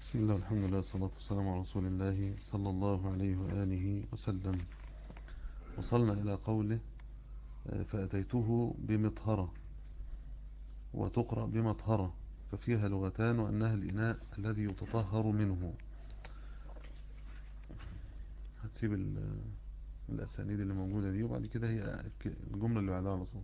بسم الله والحمد لله والصلاة والسلام على رسول الله صلى الله عليه وآله وسلم وصلنا إلى قوله فأتيته بمطهرة وتقرأ بمطهرة ففيها لغتان وأنها الإناء الذي يتطهر منه هتسيب الأسانيد اللي موجودة دي وبعد كده هي الجملة اللي بعدها على طول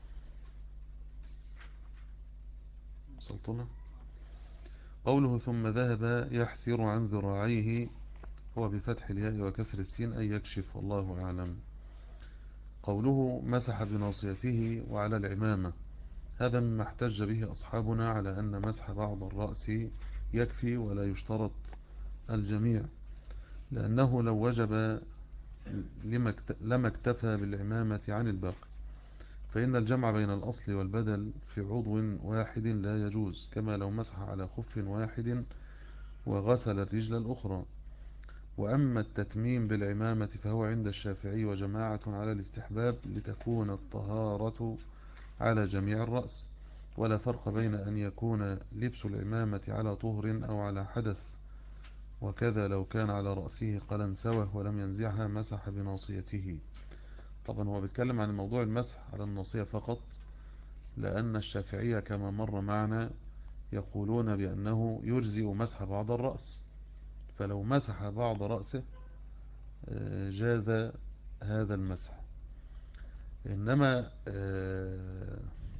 وصلتنا قوله ثم ذهب يحسر عن ذراعيه هو بفتح الياء وكسر السين أي يكشف والله أعلم قوله مسح بناصيته وعلى العمامة هذا مما احتج به أصحابنا على أن مسح بعض الرأس يكفي ولا يشترط الجميع لأنه لو وجب لما اكتفى بالعمامة عن الباقي فإن الجمع بين الأصل والبدل في عضو واحد لا يجوز كما لو مسح على خف واحد وغسل الرجل الأخرى وأما التتميم بالعمامة فهو عند الشافعي وجماعة على الاستحباب لتكون الطهارة على جميع الرأس ولا فرق بين أن يكون لبس العمامة على طهر أو على حدث وكذا لو كان على رأسه قلنسوه ولم ينزعها مسح بناصيته طبعا هو بيتكلم عن موضوع المسح على الناصية فقط لأن الشافعية كما مر معنا يقولون بأنه يجزئ مسح بعض الرأس فلو مسح بعض رأسه آه، جاز هذا المسح إنما آه،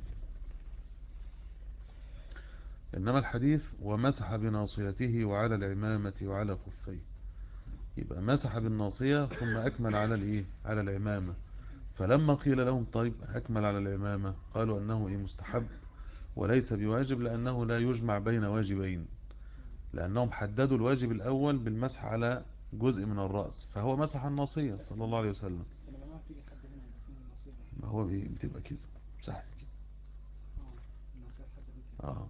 إنما الحديث ومسح بناصيته وعلى العمامة وعلى خفيه يبقى مسح بالناصية ثم أكمل على الإيه على العمامة فلما قيل لهم طيب أكمل على العمامة قالوا أنه إيه مستحب وليس بواجب لأنه لا يجمع بين واجبين لأنهم حددوا الواجب الأول بالمسح على جزء من الرأس فهو مسح الناصية صلى الله عليه وسلم ما هو بتبقى كده مسح كده آه.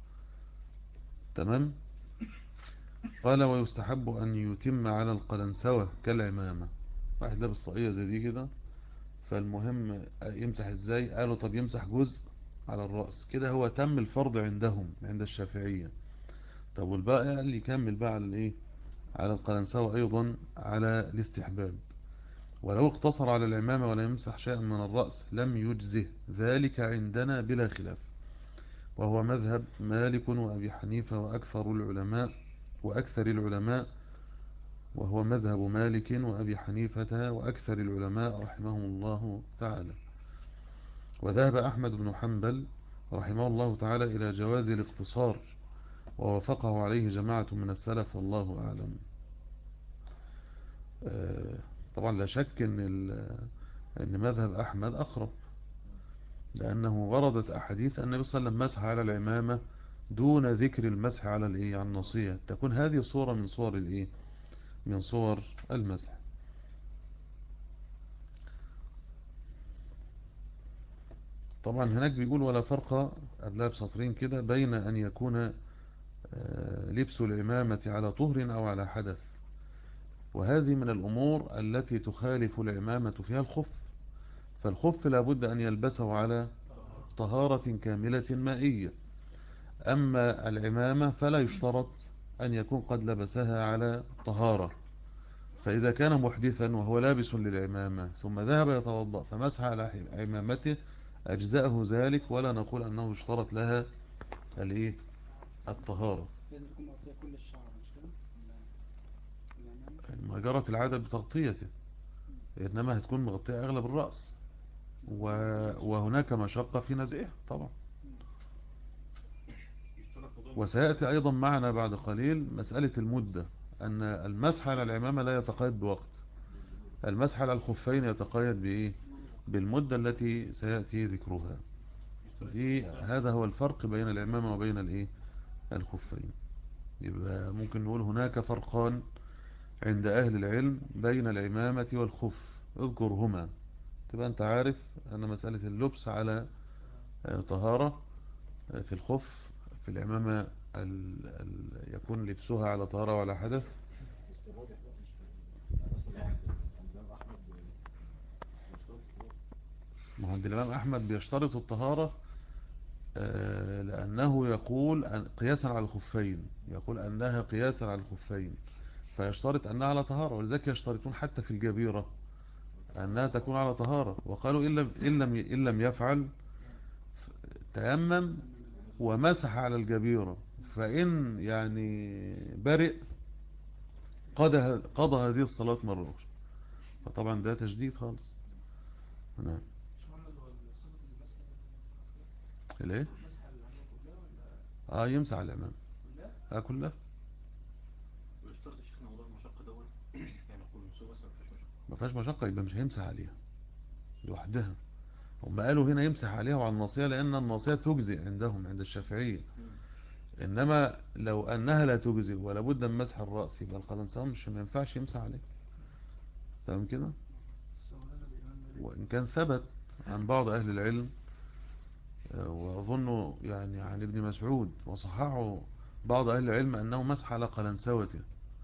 تمام قال ويستحب أن يتم على القلنسوة كالعمامة واحد لابس طاقية زي دي كده فالمهم يمسح ازاي قالوا طب يمسح جزء على الرأس كده هو تم الفرض عندهم عند الشافعية طب والباقي قال يكمل بقى على الايه على القلنسوة ايضا على الاستحباب ولو اقتصر على العمامة ولا يمسح شيئا من الرأس لم يجزه ذلك عندنا بلا خلاف وهو مذهب مالك وأبي حنيفة وأكثر العلماء وأكثر العلماء وهو مذهب مالك وأبي حنيفة وأكثر العلماء رحمهم الله تعالى وذهب أحمد بن حنبل رحمه الله تعالى إلى جواز الاقتصار ووافقه عليه جماعة من السلف والله أعلم آه، طبعا لا شك أن, أن مذهب أحمد أقرب لأنه وردت أحاديث النبي صلى الله عليه وسلم مسح على العمامة دون ذكر المسح على الإيه على النصية تكون هذه صورة من صور الإيه من صور المسح طبعا هناك بيقول ولا فرق قبلها بسطرين كده بين أن يكون آه، لبس العمامة على طهر أو على حدث وهذه من الأمور التي تخالف العمامة فيها الخف فالخف لابد أن يلبسه على طهارة كاملة مائية أما العمامة فلا يشترط أن يكون قد لبسها على طهارة فإذا كان محدثا وهو لابس للعمامة ثم ذهب يتوضأ فمسح على عمامته أجزاءه ذلك ولا نقول أنه اشترط لها الايه الطهارة ما جرت العادة بتغطيته إنما هتكون مغطية أغلب الرأس وهناك مشقة في نزعها طبعا وسيأتي أيضا معنا بعد قليل مسألة المدة أن المسح على العمامة لا يتقيد بوقت المسح على الخفين يتقيد بإيه بالمدة التي سيأتي ذكرها دي هذا هو الفرق بين العمامة وبين الإيه الخفين يبقى ممكن نقول هناك فرقان عند أهل العلم بين العمامة والخف اذكرهما تبقى أنت عارف أن مسألة اللبس على طهارة في الخف في العمامة ال ال يكون لبسها على طهارة ولا حدث ما عند الإمام أحمد بيشترط الطهارة آه، لأنه يقول قياسا على الخفين يقول أنها قياسا على الخفين فيشترط أنها على طهارة ولذلك يشترطون حتى في الجبيرة أنها تكون على طهارة وقالوا إن لم, إن لم, إن لم يفعل تيمم ومسح على الجبيرة فإن يعني برئ قضى, قضى هذه الصلاة مرة أخرى فطبعا ده تجديد خالص نعم الايه اه يمسح على الامام اه كلها ويشترط الشيخ موضوع المشقة دول يعني يكون مسوء بس ما فيش مشقة ما فيهاش مشقة يبقى مش هيمسح عليها لوحدها هم قالوا هنا يمسح عليها وعلى الناصية لأن الناصية تجزي عندهم عند الشافعية إنما لو أنها لا تجزي ولا بد من مسح الرأس يبقى القلنسان مش ما ينفعش يمسح عليه تمام كده وإن كان ثبت عن بعض أهل العلم آه، وأظن يعني عن ابن مسعود وصححه بعض أهل العلم أنه مسح على قلنسوته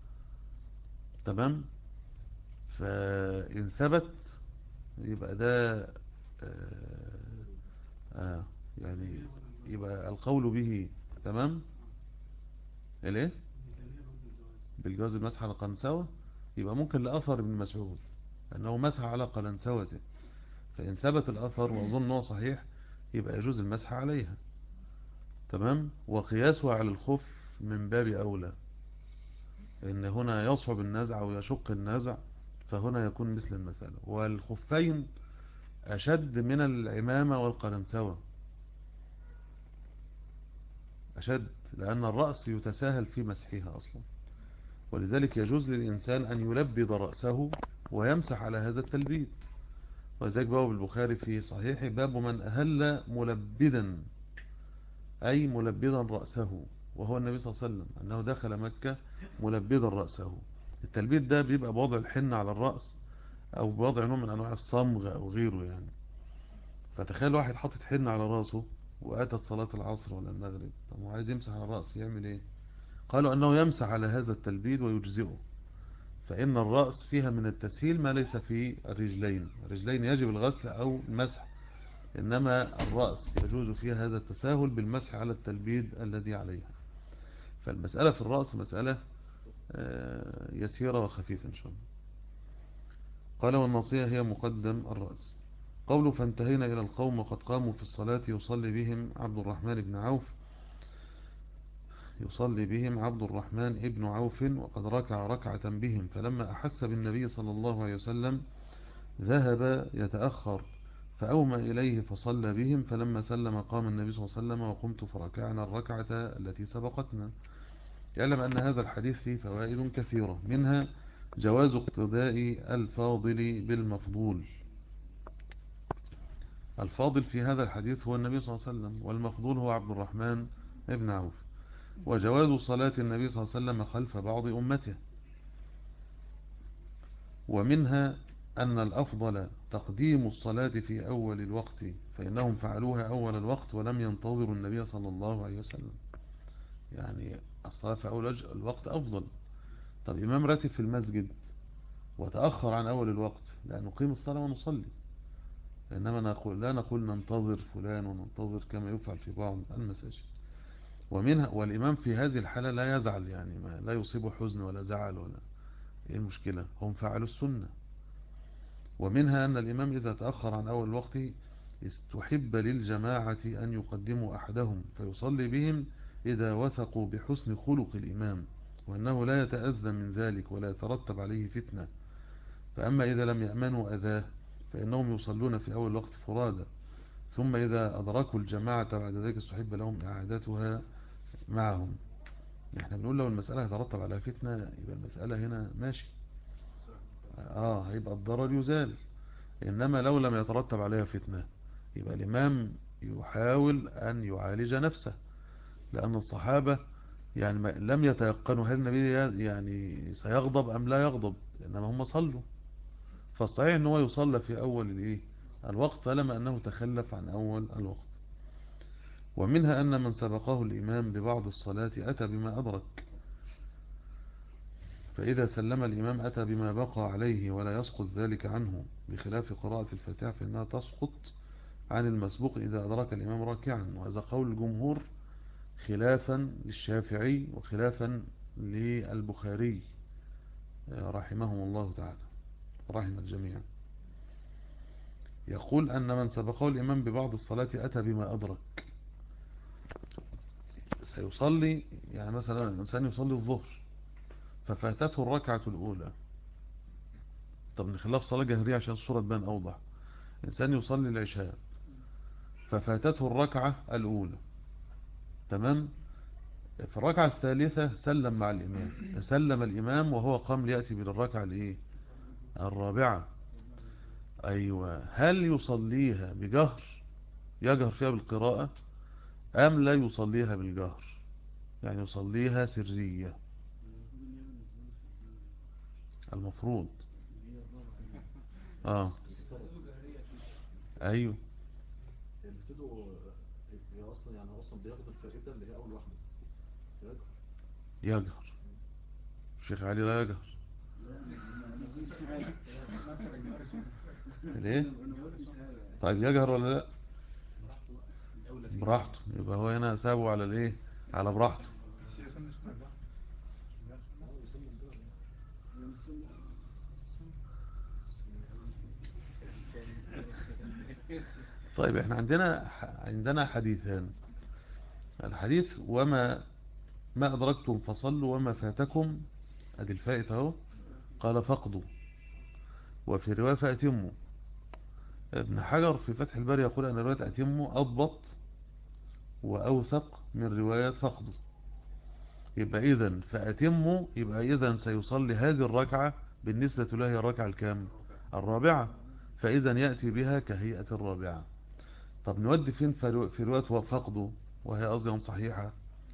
تمام فإن ثبت يبقى ده آه آه يعني يبقى القول به تمام الايه بالجواز المسح على قنسوة يبقى ممكن لأثر ابن مسعود أنه مسح على قلنسوته فإن ثبت الأثر وأظن أنه صحيح يبقى يجوز المسح عليها تمام وقياسه على الخف من باب أولى إن هنا يصعب النزع ويشق النزع فهنا يكون مثل المثال والخفين أشد من العمامة والقرنسوة أشد لأن الرأس يتساهل في مسحها أصلا ولذلك يجوز للإنسان أن يلبد رأسه ويمسح على هذا التلبيد وذلك باب البخاري في صحيح باب من أهل ملبدا أي ملبدا رأسه وهو النبي صلى الله عليه وسلم أنه دخل مكة ملبدا رأسه التلبيد ده بيبقى بوضع الحن على الرأس أو بوضع نوع من أنواع الصمغ أو غيره يعني فتخيل واحد حاطط حن على رأسه وأتت صلاة العصر ولا المغرب طب هو عايز يمسح على الرأس يعمل إيه قالوا أنه يمسح على هذا التلبيد ويجزئه فإن الرأس فيها من التسهيل ما ليس في الرجلين الرجلين يجب الغسل أو المسح إنما الرأس يجوز فيها هذا التساهل بالمسح على التلبيد الذي عليها فالمسألة في الرأس مسألة آه، يسيرة وخفيفة إن شاء الله قال والنصية هي مقدم الرأس قوله فانتهينا إلى القوم وقد قاموا في الصلاة يصلي بهم عبد الرحمن بن عوف يصلي بهم عبد الرحمن ابن عوف وقد ركع ركعة بهم فلما أحس بالنبي صلى الله عليه وسلم ذهب يتأخر فأومى إليه فصلى بهم فلما سلم قام النبي صلى الله عليه وسلم وقمت فركعنا الركعة التي سبقتنا يعلم أن هذا الحديث فيه فوائد كثيرة منها جواز اقتداء الفاضل بالمفضول الفاضل في هذا الحديث هو النبي صلى الله عليه وسلم والمفضول هو عبد الرحمن ابن عوف وجواز صلاة النبي صلى الله عليه وسلم خلف بعض أمته ومنها أن الأفضل تقديم الصلاة في أول الوقت فإنهم فعلوها أول الوقت ولم ينتظروا النبي صلى الله عليه وسلم يعني الصلاة في أول الوقت أفضل طب إمام راتب في المسجد وتأخر عن أول الوقت لا نقيم الصلاة ونصلي إنما نقول لا نقول ننتظر فلان وننتظر كما يفعل في بعض المساجد ومنها والإمام في هذه الحالة لا يزعل يعني ما لا يصيبه حزن ولا زعل ولا إيه المشكلة هم فعلوا السنة ومنها أن الإمام إذا تأخر عن أول الوقت استحب للجماعة أن يقدموا أحدهم فيصلي بهم إذا وثقوا بحسن خلق الإمام وأنه لا يتأذى من ذلك ولا يترتب عليه فتنة فأما إذا لم يأمنوا أذاه فإنهم يصلون في أول الوقت فرادى ثم إذا أدركوا الجماعة بعد ذلك استحب لهم إعادتها معهم احنا بنقول لو المسألة هترتب على فتنة يبقى المسألة هنا ماشي اه هيبقى الضرر يزال إنما لو لم يترتب عليها فتنة يبقى الإمام يحاول أن يعالج نفسه لأن الصحابة يعني لم يتيقنوا هل النبي يعني سيغضب أم لا يغضب إنما هم صلوا فالصحيح أنه يصلى في أول الإيه الوقت طالما أنه تخلف عن أول الوقت ومنها أن من سبقه الإمام ببعض الصلاة أتى بما أدرك فإذا سلم الإمام أتى بما بقى عليه ولا يسقط ذلك عنه بخلاف قراءة الفاتحة فإنها تسقط عن المسبوق إذا أدرك الإمام راكعا وهذا قول الجمهور خلافا للشافعي وخلافا للبخاري رحمهم الله تعالى رحم الجميع يقول أن من سبقه الإمام ببعض الصلاة أتى بما أدرك سيصلي يعني مثلا الإنسان يصلي الظهر ففاتته الركعة الأولى طب نخليها في صلاة جهرية عشان الصورة تبان أوضح إنسان يصلي العشاء ففاتته الركعة الأولى تمام في الركعة الثالثة سلم مع الإمام سلم الإمام وهو قام ليأتي بالركعة الإيه الرابعة أيوة هل يصليها بجهر يجهر فيها بالقراءة أم لا يصليها بالجهر يعني يصليها سرية المفروض اه ايوه الفيديو هي اصلا يعني هو اصلا بياخد الفائده اللي هي اول واحده يجهر يجهر الشيخ علي لا يجهر ليه طيب يجهر ولا لا براحته يبقى هو هنا سابه على الايه على براحته طيب احنا عندنا عندنا حديثان الحديث وما ما أدركتم فصلوا وما فاتكم ادي الفائت اهو قال فقدوا وفي رواية فأتموا ابن حجر في فتح الباري يقول أن رواية أتموا أضبط وأوثق من رواية فقدوا يبقى إذن فأتموا يبقى إذن سيصلي هذه الركعة بالنسبة له هي الركعة الكام الرابعة فإذا يأتي بها كهيئة الرابعة طب نودي فين في رواية فقدوا وهي أصلا صحيحة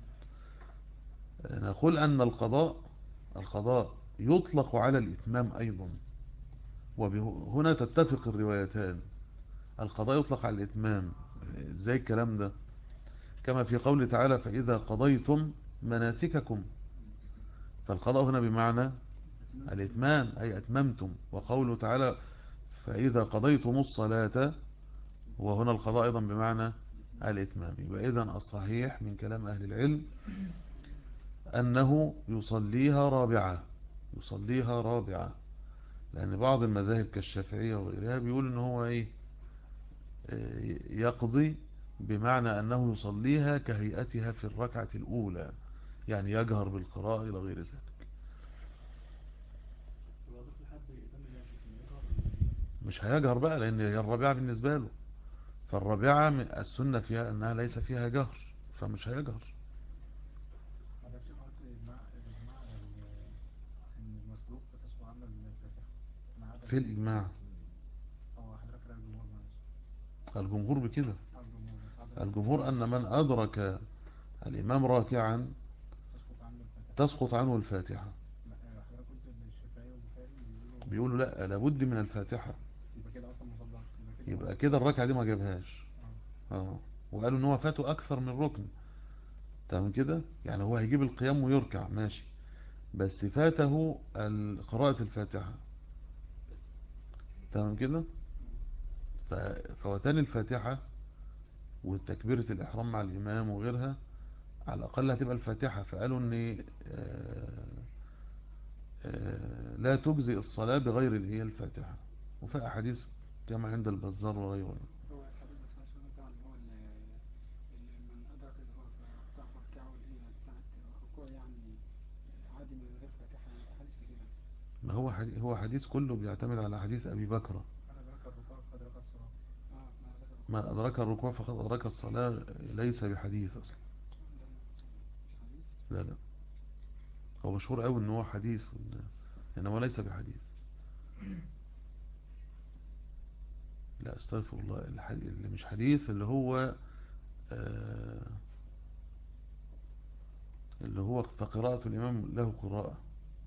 نقول أن القضاء القضاء يطلق على الإتمام أيضا وهنا تتفق الروايتان القضاء يطلق على الإتمام زي الكلام ده كما في قول تعالى فإذا قضيتم مناسككم فالقضاء هنا بمعنى الإتمام أي أتممتم وقوله تعالى فإذا قضيتم الصلاة وهنا القضاء أيضا بمعنى الإتمام يبقى إذن الصحيح من كلام أهل العلم أنه يصليها رابعة يصليها رابعة لأن بعض المذاهب كالشافعية وغيرها بيقول أنه هو إيه يقضي بمعنى أنه يصليها كهيئتها في الركعة الأولى يعني يجهر بالقراءة إلى غير ذلك مش هيجهر بقى لأن هي الرابعة بالنسبة له فالرابعة السنة فيها أنها ليس فيها جهر فمش هيجهر في الإجماع الجمهور بكده الجمهور أن من أدرك الإمام راكعا تسقط عنه الفاتحة بيقولوا لا لابد من الفاتحة يبقى كده الركعة دي ما جابهاش اه وقالوا ان هو فاته اكثر من ركن تمام كده يعني هو هيجيب القيام ويركع ماشي بس فاته قراءة الفاتحة تمام كده فوتان الفاتحة وتكبيرة الإحرام مع الإمام وغيرها على الأقل هتبقى الفاتحة فقالوا أن لا تجزئ الصلاة بغير اللي هي الفاتحة وفي أحاديث كما عند البزار وغيره هو الحديث الصحيح هو من أدرك الركوع بتاعت الركوع يعني عادي من غير فاتحة يعني أحاديث كتير ما هو حديث هو حديث كله بيعتمد على حديث أبي بكر ما أدرك الركوع فقد أدرك الصلاة ليس بحديث أصلا لا لا هو مشهور قوي ان هو حديث انما ليس بحديث لا استغفر الله اللي مش حديث اللي هو آه اللي هو فقراءة الإمام له قراءة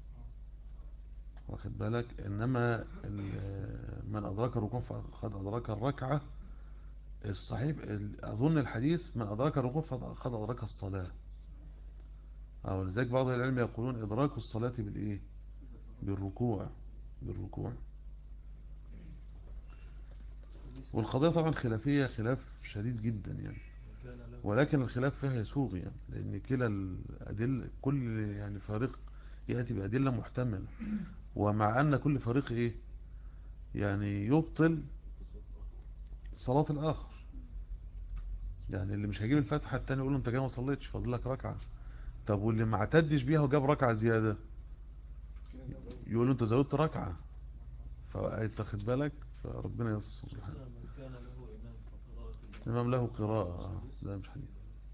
واخد بالك إنما من أدرك الركوع فقد أدرك الركعة الصحيح أظن الحديث من أدرك الركوع فقد أدرك الصلاة أو لذلك بعض العلم يقولون إدراك الصلاة بالإيه بالركوع بالركوع والقضية طبعا خلافية خلاف شديد جدا يعني كان له ولكن الخلاف فيها يسوغ يعني لأن كلا الأدلة كل يعني فريق يأتي بأدلة محتملة ومع أن كل فريق إيه يعني يبطل صلاة الآخر يعني اللي مش هيجيب الفاتحة التاني يقول له أنت جاي ما صليتش فاضل لك ركعة طب واللي ما اعتدش بيها وجاب ركعة زيادة يقول له أنت زودت ركعة فأنت خد بالك فربنا يصل سبحانه من كان له إمام فقراءة الإمام له قراءة آه، ده مش حديث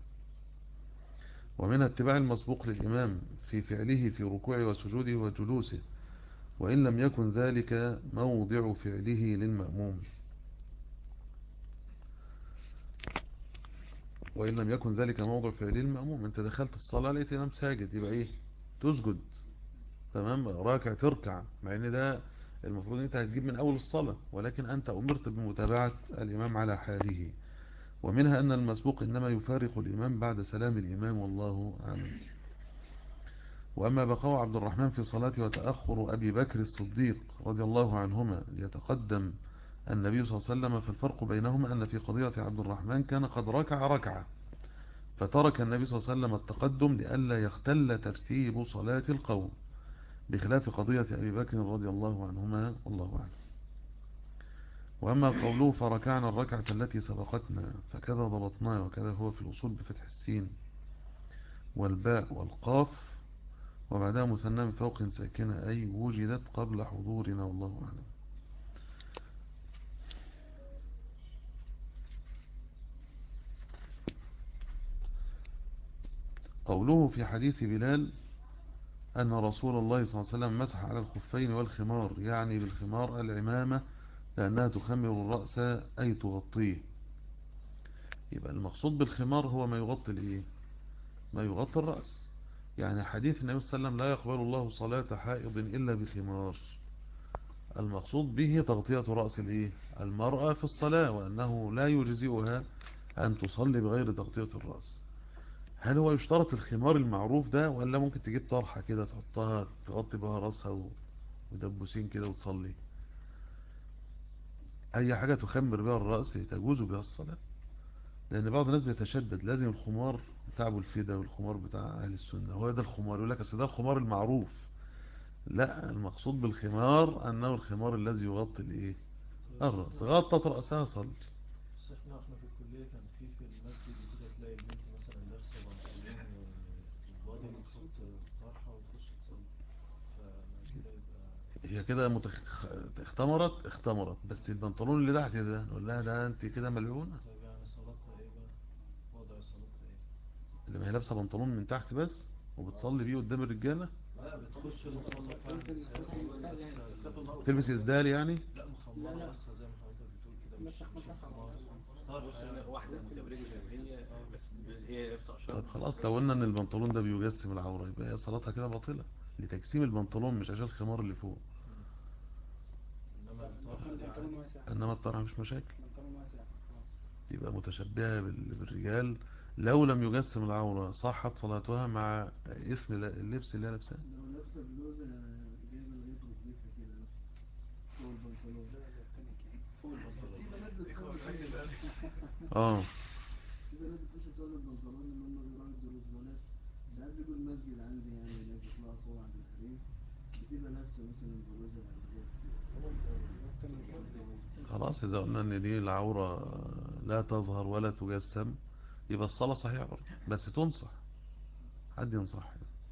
ومن اتباع المسبوق للإمام في فعله في ركوعه وسجوده وجلوسه وإن لم يكن ذلك موضع فعله للمأموم وإن لم يكن ذلك موضع فعله للمأموم أنت دخلت الصلاة لقيت الإمام ساجد يبقى إيه تسجد تمام راكع تركع مع إن ده المفروض أنت هتجيب من أول الصلاة ولكن أنت أمرت بمتابعة الإمام على حاله ومنها أن المسبوق إنما يفارق الإمام بعد سلام الإمام والله أعلم وأما بقاء عبد الرحمن في صلاته وتأخر أبي بكر الصديق رضي الله عنهما ليتقدم النبي صلى الله عليه وسلم فالفرق بينهما أن في قضية عبد الرحمن كان قد ركع ركعة فترك النبي صلى الله عليه وسلم التقدم لئلا يختل ترتيب صلاة القوم بخلاف قضية أبي بكر رضي الله عنهما والله أعلم وأما قوله فركعنا الركعة التي سبقتنا فكذا ضبطناه وكذا هو في الأصول بفتح السين والباء والقاف وبعدها مثنى من فوق ساكنة أي وجدت قبل حضورنا والله أعلم قوله في حديث بلال أن رسول الله صلى الله عليه وسلم مسح على الخفين والخمار يعني بالخمار العمامة لأنها تخمر الرأس أي تغطيه يبقى المقصود بالخمار هو ما يغطي الإيه ما يغطي الرأس يعني حديث النبي صلى الله عليه وسلم لا يقبل الله صلاة حائض إلا بخمار المقصود به تغطية رأس الإيه المرأة في الصلاة وأنه لا يجزئها أن تصلي بغير تغطية الرأس هل هو يشترط الخمار المعروف ده ولا ممكن تجيب طرحة كده تحطها تغطي بها رأسها و- ودبوسين كده وتصلي أي حاجة تخمر بها الرأس تجوز بها الصلاة لأن بعض الناس بيتشدد لازم الخمار بتاع أبو الفدا والخمار بتاع أهل السنة هو ده الخمار يقول لك أصل ده الخمار المعروف لا المقصود بالخمار أنه الخمار الذي يغطي الإيه الرأس غطت رأسها صلي بس احنا احنا في الكلية كان في في المسجد كده تلاقي البنت مثلا لابسة بنطلون وبادي وتحط طرحة وتخش تصلي فما كده يبقى هي كده متخ... اختمرت اختمرت بس البنطلون اللي تحت ده نقول لها ده انت كده ملعونة طيب يعني صلاتها ايه بقى؟ وضع صلاتها ايه؟ اللي ما هي لابسه بنطلون من تحت بس وبتصلي بيه قدام الرجاله لا بتخش المصلى فعلا بس- تلبس اسدال يعني لا مخمرة بس زي ما حضرتك بتقول كده مش مش خمار طرحة يعني واحدة متبرجة زي ما هي بس هي لابسة أشرار طيب خلاص لو قلنا ان البنطلون ده بيجسم العوره يبقى هي صلاتها كده باطله لتجسيم البنطلون مش عشان الخمار اللي فوق انما لو الطرحة كان دي بنطلون عادي واسع انما الطرح مش مشاكل بنطلون واسع خلاص يبقى متشبهه بال- بالرجال لو لم يجسم العوره صحت صلاتها مع اثم اللبس اللي هي لابساه لو لابسه بلوزه جايبه لغايه ركبتها كده مثلا فوق البنطلون فوق البنطلون في بنات بتصلي كده اه في بنات بتخش تصلي ببنطلون اللي هم بيروحوا الدروس دولت ساعات بيجوا المسجد عندي يعني هناك يطلعوا فوق عند الحريم بتبقى لابسه مثلا بلوزه حاجات كده خلاص إذا قلنا إن دي العورة لا تظهر ولا تجسم يبقى الصلاة صحيحة برضه بس تنصح حد ينصح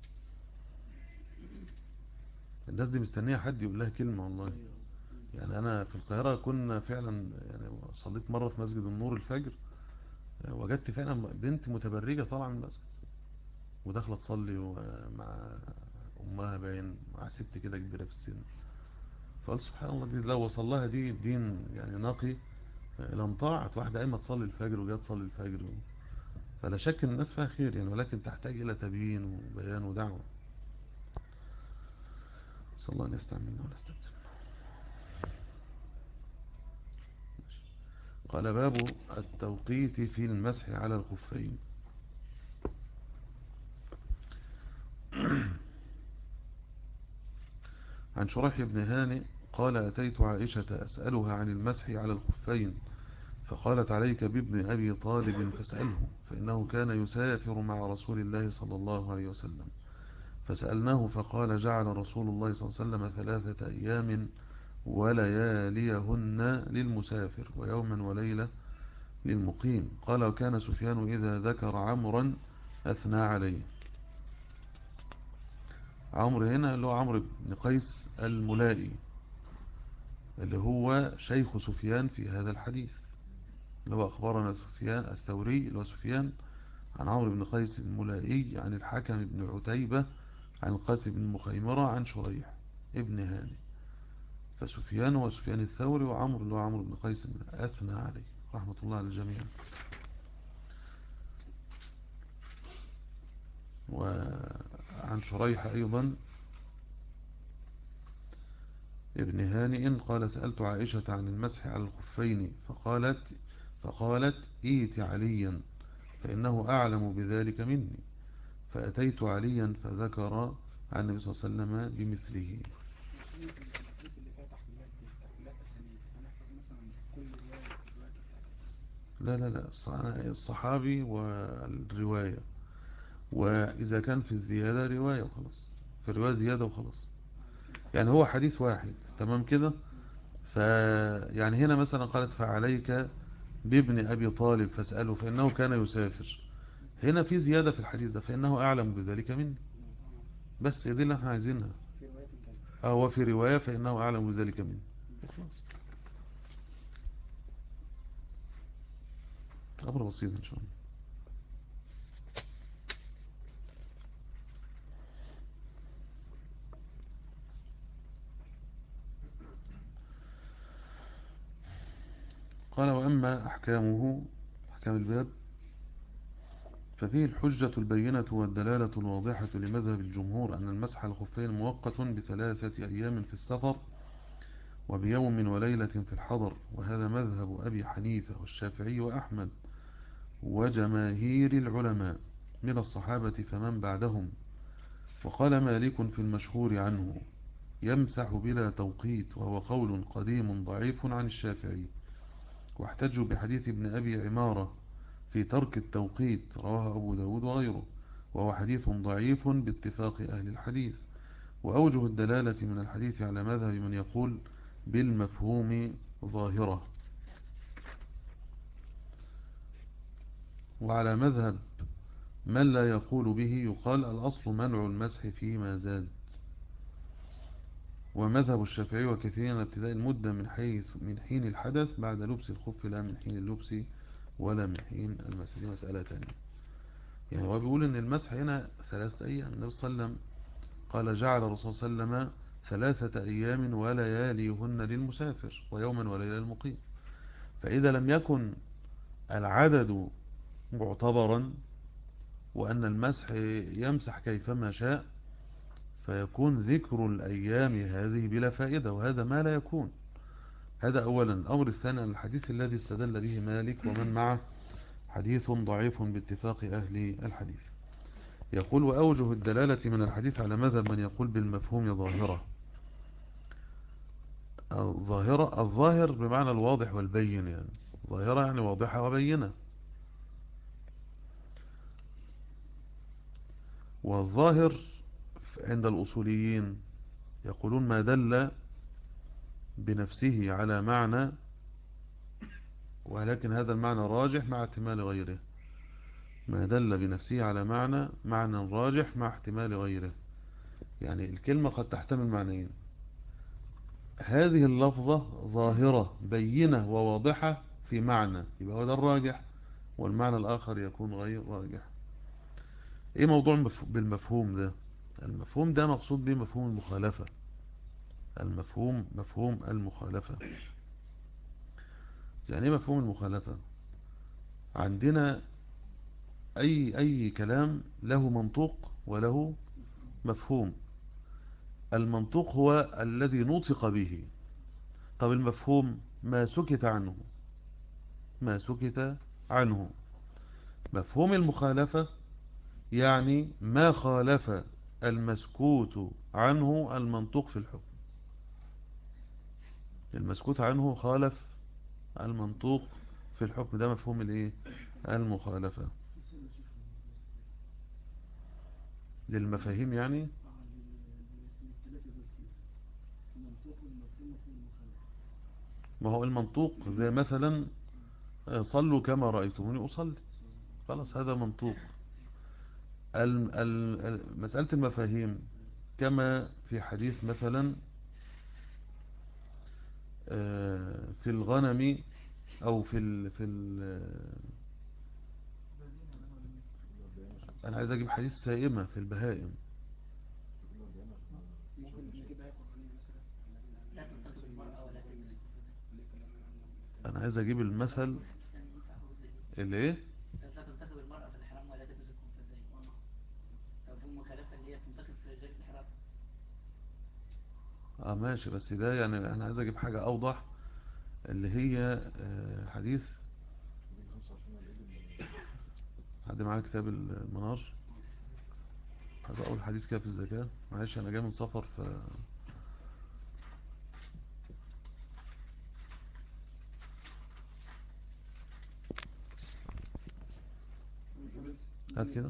الناس دي مستنية حد يقول لها كلمة والله يعني أنا في القاهرة كنا فعلا يعني صليت مرة في مسجد النور الفجر وجدت فعلا بنت متبرجة طالعة من المسجد وداخلة تصلي مع أمها باين مع ست كده كبيرة في السن فقلت سبحان الله دي لو وصل لها دي الدين يعني نقي لم طاعت واحدة قايمة تصلي الفجر وجاء تصلي الفجر و... فلا شك ان الناس فيها خير يعني ولكن تحتاج إلى تبيين وبيان ودعوة صلى الله أن يستعملنا ولا يستبدل قال باب التوقيت في المسح على الخفين عن شريح بن هانئ قال أتيت عائشة أسألها عن المسح على الخفين فقالت عليك بابن أبي طالب فاسأله فإنه كان يسافر مع رسول الله صلى الله عليه وسلم فسألناه فقال جعل رسول الله صلى الله عليه وسلم ثلاثة أيام ولياليهن للمسافر ويوما وليلة للمقيم قال وكان سفيان إذا ذكر عمرا أثنى عليه عمرو هنا اللي هو عمرو بن قيس الملائي اللي هو شيخ سفيان في هذا الحديث اللي هو أخبرنا سفيان الثوري اللي هو سفيان عن عمرو بن قيس الملائي عن الحكم بن عتيبة عن القاسم بن مخيمرة عن شريح ابن هاني فسفيان هو سفيان الثوري وعمرو اللي هو عمرو بن قيس أثنى عليه رحمة الله على الجميع وعن شريح أيضا ابن هانئ قال سألت عائشة عن المسح على الخفين فقالت فقالت ايت عليا فإنه أعلم بذلك مني فأتيت عليا فذكر عن النبي صلى الله عليه وسلم بمثله الحديث اللي فيها تحويلات دي تحويلات أسانيد هنحفظ مثلا كل رواية الرواية بتاعتها لا لا لا الص- الصحابي والرواية وإذا كان في الزيادة رواية وخلاص في الرواية زيادة وخلاص يعني هو حديث واحد تمام كده فيعني هنا مثلا قالت فعليك بابن أبي طالب فاسأله فإنه كان يسافر هنا في زيادة في الحديث ده فإنه أعلم بذلك مني بس دي اللي احنا عايزينها في رواية كان اه وفي رواية فإنه أعلم بذلك مني خلاص أمر بسيط إن شاء الله قال وأما أحكامه أحكام الباب ففيه الحجة البينة والدلالة الواضحة لمذهب الجمهور أن المسح على الخفين مؤقت بثلاثة أيام في السفر وبيوم وليلة في الحضر وهذا مذهب أبي حنيفة والشافعي وأحمد وجماهير العلماء من الصحابة فمن بعدهم وقال مالك في المشهور عنه يمسح بلا توقيت وهو قول قديم ضعيف عن الشافعي واحتجوا بحديث ابن أبي عمارة في ترك التوقيت رواه أبو داود وغيره وهو حديث ضعيف باتفاق أهل الحديث وأوجه الدلالة من الحديث على مذهب من يقول بالمفهوم ظاهرة وعلى مذهب من لا يقول به يقال الأصل منع المسح فيما زاد ومذهب الشافعي وكثيرين ابتداء المدة من حيث من حين الحدث بعد لبس الخف لا من حين اللبس ولا من حين المسح دي مسألة تانية يعني هو بيقول ان المسح هنا ثلاثة ايام النبي صلى الله عليه وسلم قال جعل الرسول صلى الله عليه وسلم ثلاثة ايام ولياليهن للمسافر ويوما وليلة للمقيم فاذا لم يكن العدد معتبرا وان المسح يمسح كيفما شاء فيكون ذكر الأيام هذه بلا فائدة وهذا ما لا يكون هذا أولا الأمر الثاني الحديث الذي استدل به مالك ومن معه حديث ضعيف باتفاق أهل الحديث يقول وأوجه الدلالة من الحديث على مذهب من يقول بالمفهوم ظاهرة الظاهرة الظاهر بمعنى الواضح والبين يعني ظاهرة يعني واضحة وبينة والظاهر عند الأصوليين يقولون ما دل بنفسه على معنى ولكن هذا المعنى راجح مع احتمال غيره ما دل بنفسه على معنى معنى راجح مع احتمال غيره يعني الكلمة قد تحتمل معنيين هذه اللفظة ظاهرة بينة وواضحة في معنى يبقى هذا الراجح والمعنى الآخر يكون غير راجح ايه موضوع بالمفهوم ده المفهوم ده مقصود به مفهوم المخالفة المفهوم مفهوم المخالفة يعني ايه مفهوم المخالفة عندنا اي اي كلام له منطوق وله مفهوم المنطوق هو الذي نطق به طب المفهوم ما سكت عنه ما سكت عنه مفهوم المخالفة يعني ما خالف المسكوت عنه المنطوق في الحكم المسكوت عنه خالف المنطوق في في الحكم ده مفهوم الايه المخالفة مثال يا شيخ للمفاهيم يعني اه للثلاثة دول كيف المنطوق والمفهوم وفهم المخالفة ما هو المنطوق زي مثلا آه، صلوا كما رأيتموني أصلي خلاص هذا منطوق ال- ال- ال- مسألة المفاهيم كما في حديث مثلا آه، في الغنم أو في ال في ال أنا عايز أجيب حديث سائمة في البهائم ممكن نجيب آية قرآنية مثلا الذين لا آمنوا تلتقط المرأة ولا تلبس القفازين اللي كلام عنه أنا عايز أجيب المثل الإنسان ينفع هو دليل اللي إيه لا تنتخب المرأة في الإحرام ولا تلبس القفازين أو في المخالفة اللي هي تنتخب في غير الإحرام اه ماشي بس ده يعني انا عايز اجيب حاجة اوضح اللي هي آه، حديث حد معاه كتاب المنار عايز اقول حديث كده في الزكاة معلش انا جاي من سفر ف هات كده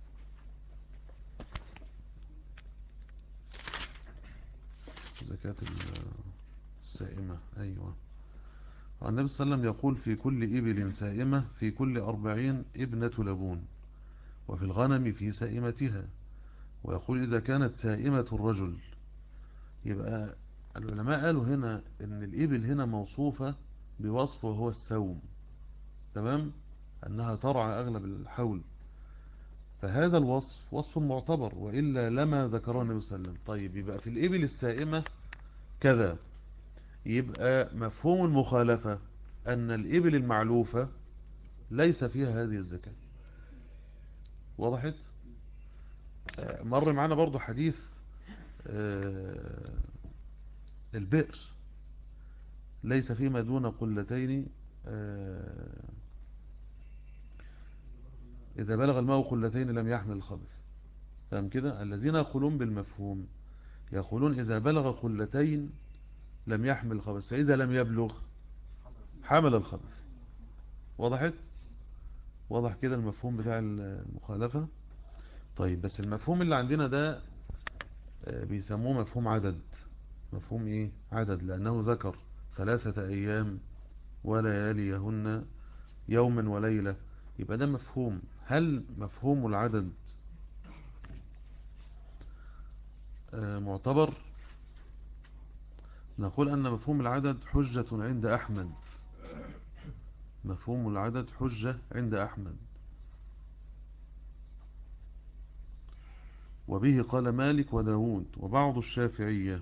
زكاة ال- السائمة أيوة النبي صلى الله عليه وسلم يقول في كل إبل سائمة في كل أربعين ابنة لبون وفي الغنم في سائمتها ويقول إذا كانت سائمة الرجل يبقى العلماء قالوا هنا إن الإبل هنا موصوفة بوصف وهو السوم تمام أنها ترعى أغلب الحول فهذا الوصف وصف معتبر وإلا لما ذكره النبي صلى الله عليه وسلم طيب يبقى في الإبل السائمة كذا يبقى مفهوم المخالفة أن الإبل المعلوفة ليس فيها هذه الزكاة وضحت آه، مر معنا برضو حديث آه، البئر ليس فيما دون قلتين آه، إذا بلغ الماء قلتين لم يحمل الخبث فهم كده الذين يقولون بالمفهوم يقولون إذا بلغ قلتين لم يحمل الخبث فإذا لم يبلغ حمل الخبث وضحت واضح كده المفهوم بتاع المخالفة طيب بس المفهوم اللي عندنا ده آه، بيسموه مفهوم عدد مفهوم ايه عدد لأنه ذكر ثلاثة أيام ولياليهن يوما وليلة يبقى ده مفهوم هل مفهوم العدد آه، معتبر نقول أن مفهوم العدد حجة عند أحمد مفهوم العدد حجة عند أحمد وبه قال مالك وداود وبعض الشافعية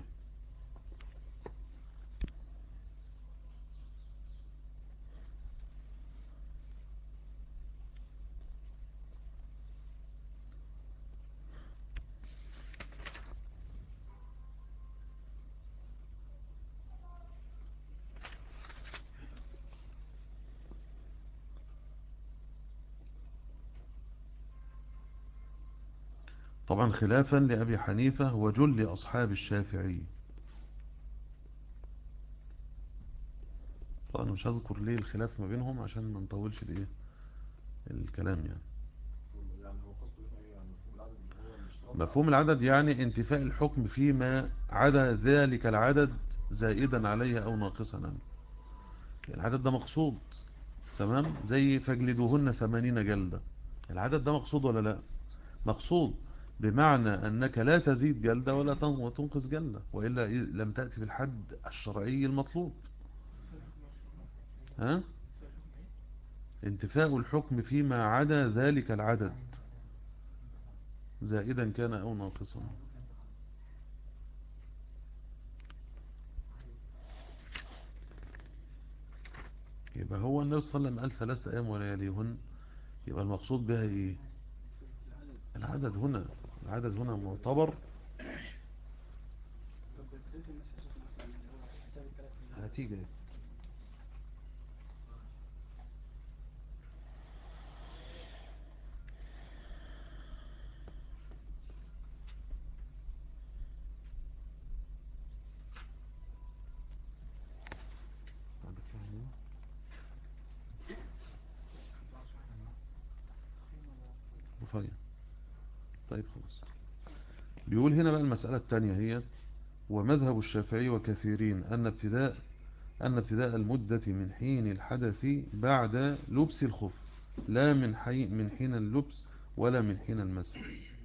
طبعا خلافا لأبي حنيفة وجل أصحاب الشافعي طبعا أنا مش هذكر ليه الخلاف ما بينهم عشان ما نطولش الايه الكلام يعني يعني هو قصده هنا ايه يعني مفهوم العدد اللي هو الاشتراط مفهوم العدد يعني انتفاء الحكم فيما عدا ذلك العدد زائدا عليه أو ناقصا عنه يعني العدد ده مقصود تمام زي فاجلدوهن ثمانين جلدة العدد ده مقصود ولا لا مقصود بمعنى أنك لا تزيد جلدة ولا تن- وتنقص جلدة وإلا إذ لم تأتي بالحد الشرعي المطلوب ها انتفاء الحكم فيما عدا ذلك العدد زائدا كان أو ناقصا يبقى هو النبي صلى الله عليه وسلم قال ثلاثة أيام ولياليهن يبقى المقصود بها إيه العدد هنا العدد هنا معتبر طب بقية الناس يا شيخنا مثلا اللي هو حساب الثلاث أيام هتيجي عندك فهم؟ كفاية طيب خلاص بيقول هنا بقى المسألة الثانية هي ومذهب الشافعي وكثيرين أن ابتداء أن ابتداء المدة من حين الحدث بعد لبس الخف لا من حي من حين اللبس ولا من حين المسح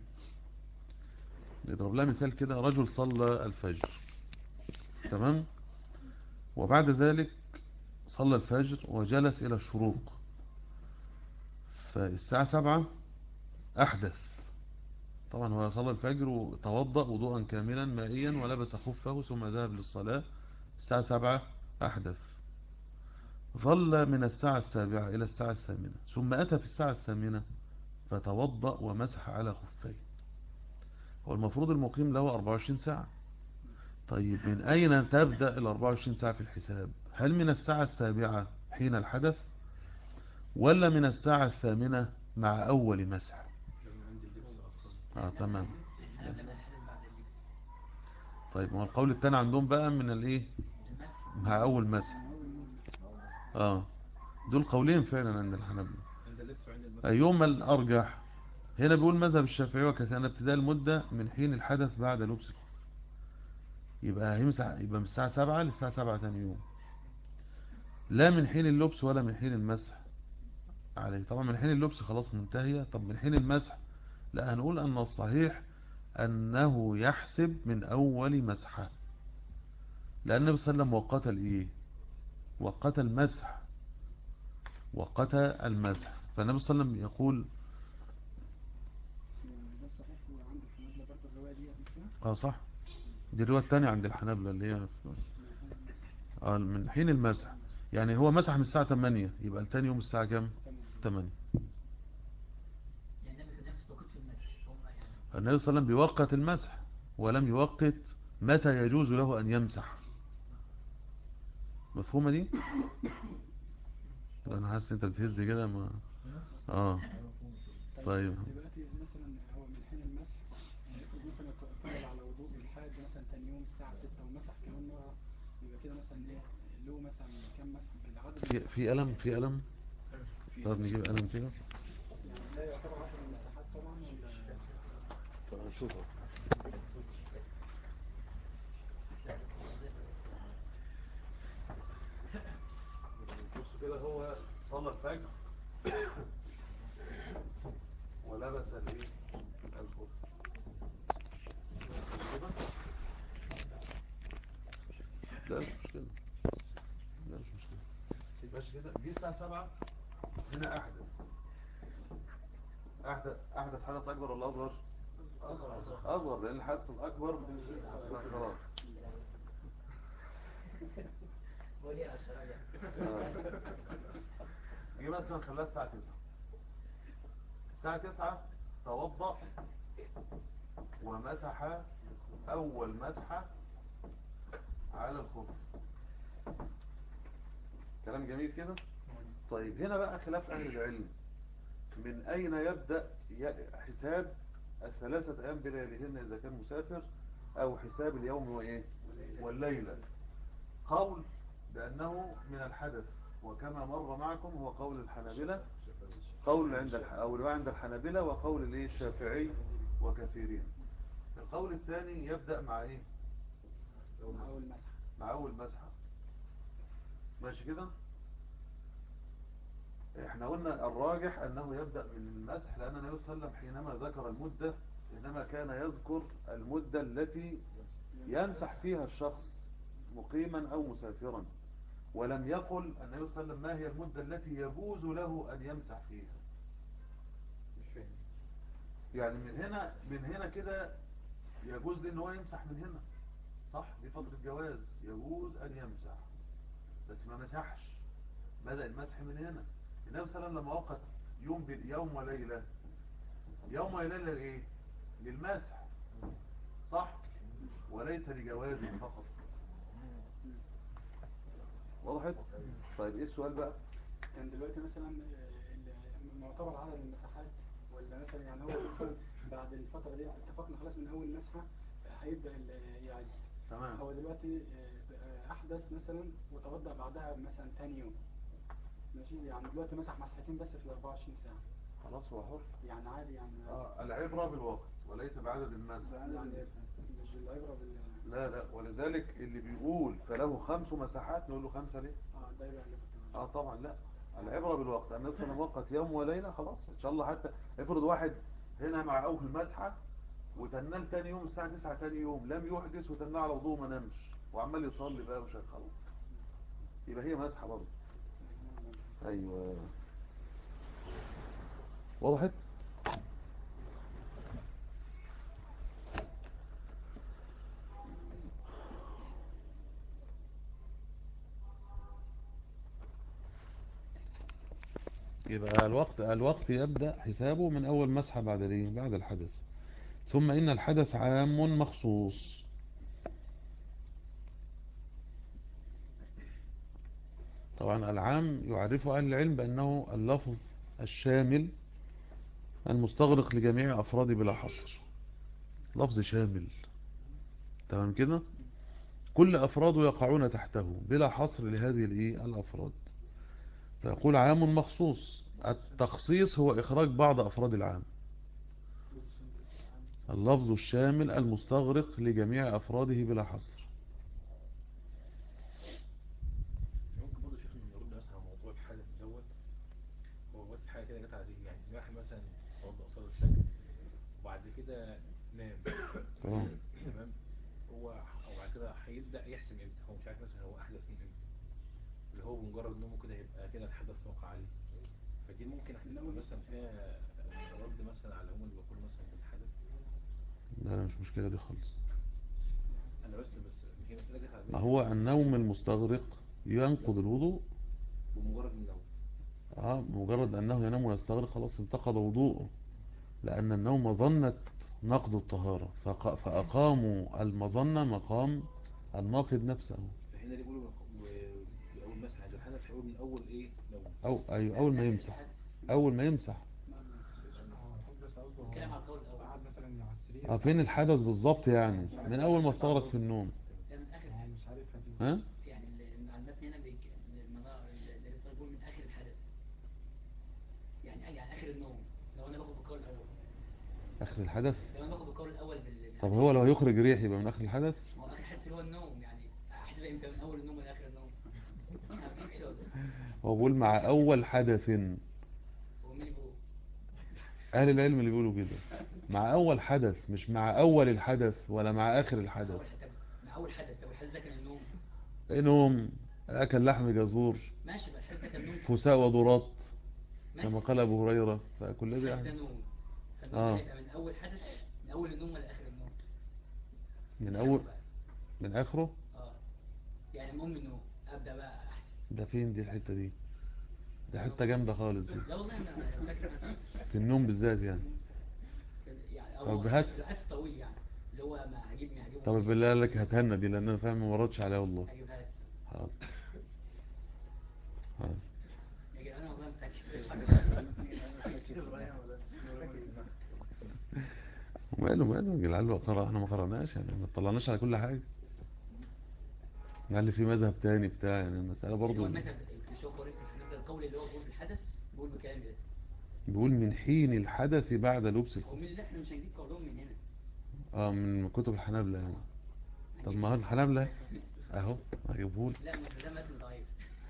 نضرب لها مثال كده رجل صلى الفجر تمام وبعد ذلك صلى الفجر وجلس إلى الشروق فالساعة سبعة أحدث طبعا هو صلى الفجر وتوضأ وضوءا كاملا مائيا ولبس خفه ثم ذهب للصلاة الساعة سبعة أحدث ظل من الساعة السابعة إلى الساعة الثامنة ثم أتى في الساعة الثامنة فتوضأ ومسح على خفيه هو المفروض المقيم له 24 ساعة طيب من أين تبدأ ال 24 ساعة في الحساب هل من الساعة السابعة حين الحدث ولا من الساعة الثامنة مع أول مسح ده من عند اللبس اصلا آه تمام الحنابلة بيحسبس بعد اللبس طيب ما هو القول التاني عندهم بقى من الايه المسح مع أول مسح اه دول قولين فعلا عند الحنابلة عند اللبس وعند المسح أيهما الأرجح هنا بيقول مذهب الشافعي وكثير أن ابتداء المدة من حين الحدث بعد لبس الخف يبقى هيمسح يبقى من الساعة سبعة للساعة سبعة تاني يوم لا من حين اللبس ولا من حين المسح عليه طبعا من حين اللبس خلاص منتهية طب من حين المسح لا هنقول أن الصحيح أنه يحسب من أول مسحة لأن النبي صلى الله عليه وسلم وقت الإيه وقت المسح وقت المسح فالنبي صلى الله عليه وسلم يقول ده صحيح وعند الحنابلة برضه الرواية دي مش كده؟ اه صح دي الرواية التانية عند الحنابلة اللي هي في- من حين المسح. آه من حين المسح يعني هو مسح من الساعة 8 يبقى التاني يوم الساعة كام تمام. 8 يعني النبي كان نفس التوقيت في المسح هم يعني النبي صلى الله عليه وسلم بيوقت المسح ولم يوقت متى يجوز له أن يمسح مفهومة دي انا حاسس انت بتهز كده ما اه طيب. دلوقتي مثلا هو من حين المسح يعني افرض مثلا كمل على وضوء الحاد مثلا تاني يوم الساعة 6 ومسح كمان مرة يبقى كده مثلا ايه له مثلا كام مسح بالعدد في في قلم في قلم طب نجيب قلم كده يعني لا يعتبر عدد المساحات طبعا ولا طب هنشوفه بص كده هو صلى الفجر ولبس الايه الخف لا مش مشكلة لا مش مشكلة ماشي كده دي الساعة سبعة هنا أحدث أحدث أحدث حدث أكبر ولا أصغر؟ أصغر لأن الحدث الأكبر خلاص قولي على الشرعية جه مثلا خلاها الساعة 9 الساعة 9 توضأ ومسح أول مسحة على الخف كلام جميل كده طيب هنا بقى خلاف أهل العلم من أين يبدأ ي- حساب الثلاثة أيام بلياليهن إذا كان مسافر أو حساب اليوم وإيه والليلة قول بأنه من الحدث وكما مر معكم هو قول الحنابلة قول عند الح... أو رواية عند الحنابلة وقول الايه الشافعي وكثيرين القول الثاني يبدأ مع ايه مع أول مسح مع أول مسحة ماشي كده احنا قلنا الراجح أنه يبدأ من المسح لأن النبي صلى الله عليه وسلم حينما ذكر المدة إنما كان يذكر المدة التي يمسح فيها الشخص مقيما أو مسافرا ولم يقل النبي صلى الله عليه وسلم ما هي المدة التي يجوز له أن يمسح فيها مش فاهم يعني من هنا من هنا كده يجوز لي ان هو يمسح من هنا صح دي فترة جواز يجوز ان يمسح بس ما مسحش بدأ المسح من هنا النبي صلى الله عليه وسلم لما وقت يوم بال- يوم وليلة يوم وليلة لايه للمسح صح وليس لجواز فقط وضحت طيب ايه السؤال بقى كان دلوقتي مثلا آه، ال- معتبر عدد المساحات ولا مثلا يعني هو مثلا بعد الفترة دي اتفقنا خلاص من أول مسحة آه، هيبدأ ال- يعد تمام هو دلوقتي آه، آه، أحدث مثلا وتوضأ بعدها مثلا تاني يوم ماشي يعني دلوقتي مسح مسحتين بس في ال 24 ساعة خلاص هو حر يعني عادي يعني آه العبرة بالوقت وليس بعدد المسح يعني مش العبرة بال لا لا ولذلك اللي بيقول فله خمس مساحات نقول له خمسة ليه اه ده يبقى اللي كنت اه طبعا لا العبرة بالوقت أن مثلا وقت يوم وليلة خلاص إن شاء الله حتى افرض واحد هنا مع أول مسحة وتنال تاني يوم الساعة 9 تاني يوم لم يحدث وتنال على وضوء ما نامش وعمال يصلي بقى وشغال خلاص يبقى هي مسحة برضه أيوة وضحت يبقى الوقت الوقت يبدأ حسابه من أول مسحة بعد الايه بعد الحدث ثم إن الحدث عام مخصوص طبعا العام يعرفه أهل العلم بأنه اللفظ الشامل المستغرق لجميع أفراد بلا حصر لفظ شامل تمام كده كل أفراده يقعون تحته بلا حصر لهذه الإيه؟ الأفراد فيقول عام مخصوص التخصيص هو إخراج بعض أفراد العام اللفظ الشامل المستغرق لجميع أفراده بلا حصر ممكن برضه شيخ نرد مثلا على موضوع الحدث دوت هو بس حاجه كده جت على ذهني يعني واحد مثلا توضأ صلاه الفجر وبعد كده نام تمام تمام هو او بعد كده هيبدا يحسب امتى هو مش عارف مثلا هو احدث من امتى اللي هو بمجرد نومه كده يبقى كده الحدث وقع عليه فدي ممكن احنا نقول مثلا فيها رد مثلا على هم اللي بيقولوا مثلا بالحدث لا لا مش مشكلة دي خالص انا بس بس هي مساله جت على ما بالي هو النوم المستغرق ينقض الوضوء بمجرد النوم آه مجرد أنه ينام ويستغرق خلاص انتقض وضوءه لأن النوم مظنة نقض الطهارة فق- فأقاموا المظنة مقام الناقض نفسه فهنا اللي بيقولوا بأول مسح عند الحدث هيقول من أول إيه نوم أو أي أول ما يمسح أول ما يمسح الكلام على القول الاول قعد مثلا على السرير آه فين الحدث بالظبط يعني من أول ما استغرق في النوم ده من اخر هو مش عارف هتيجي ها يعني ال- المعلومات هنا بيك... المنار اللي بتقول من اخر الحدث يعني يعني اخر النوم لو انا باخد بالقول الاول آخر الحدث لو انا باخد بالقول الاول بال طب هو لو هيخرج ريح يبقى من آخر الحدث ما هو اخر الحدث اللي هو النوم يعني احسب امتى من اول النوم لاخر النوم هديك شغل هو بيقول مع أول حدث هو مين اللي بيقول أهل العلم اللي بيقولوا كده مع أول حدث مش مع أول الحدث ولا مع آخر اول الحدث حدث مع اول حدث لو الحدث ده كان النوم نوم أكل لحم جزور ماشي بقى الحدث ده كان نوم فساء وضرات ماشي كما قال أبو هريرة فكل الحدث ده ده يعني نوم فالنوم آه. ده هيبقى من اول حدث من اول النوم ولا اخر النوم من آخره أول بقى. من آخره اه يعني المهم انه ابدا بقى احسب ده فين دي الحتة دي ده حتة جامدة خالص دي لا والله انا أنا فاكر أنا فاكر. في النوم بالذات يعني يعني طب او هات. العكس طويل يعني اللي هو ما اجيب ما اجيبه طب بالله عليك هتهنى دي لأن أنا فاهم ما مردش عليها والله اجيبها لك حاضر حاضر يا جدعان انا والله متاكد وماله ماله العيال قرأ احنا ما قرأناش يعني ما طلعناش على كل حاجة قال في مذهب تاني بتاع يعني المسألة يعني هو برضو المذهب في الشوق قريب في الحنابلة القول اللي هو بيقول بالحدث بيقول بكلام ده بيقول من حين الحدث بعد لبس هو الخف من اللي احنا مش هنجيب قولهم من هنا اه من كتب الحنابلة يعني طب هنجيب- ما هو الحنابلة اهو هجيبهولك لا ما ده متن ضعيف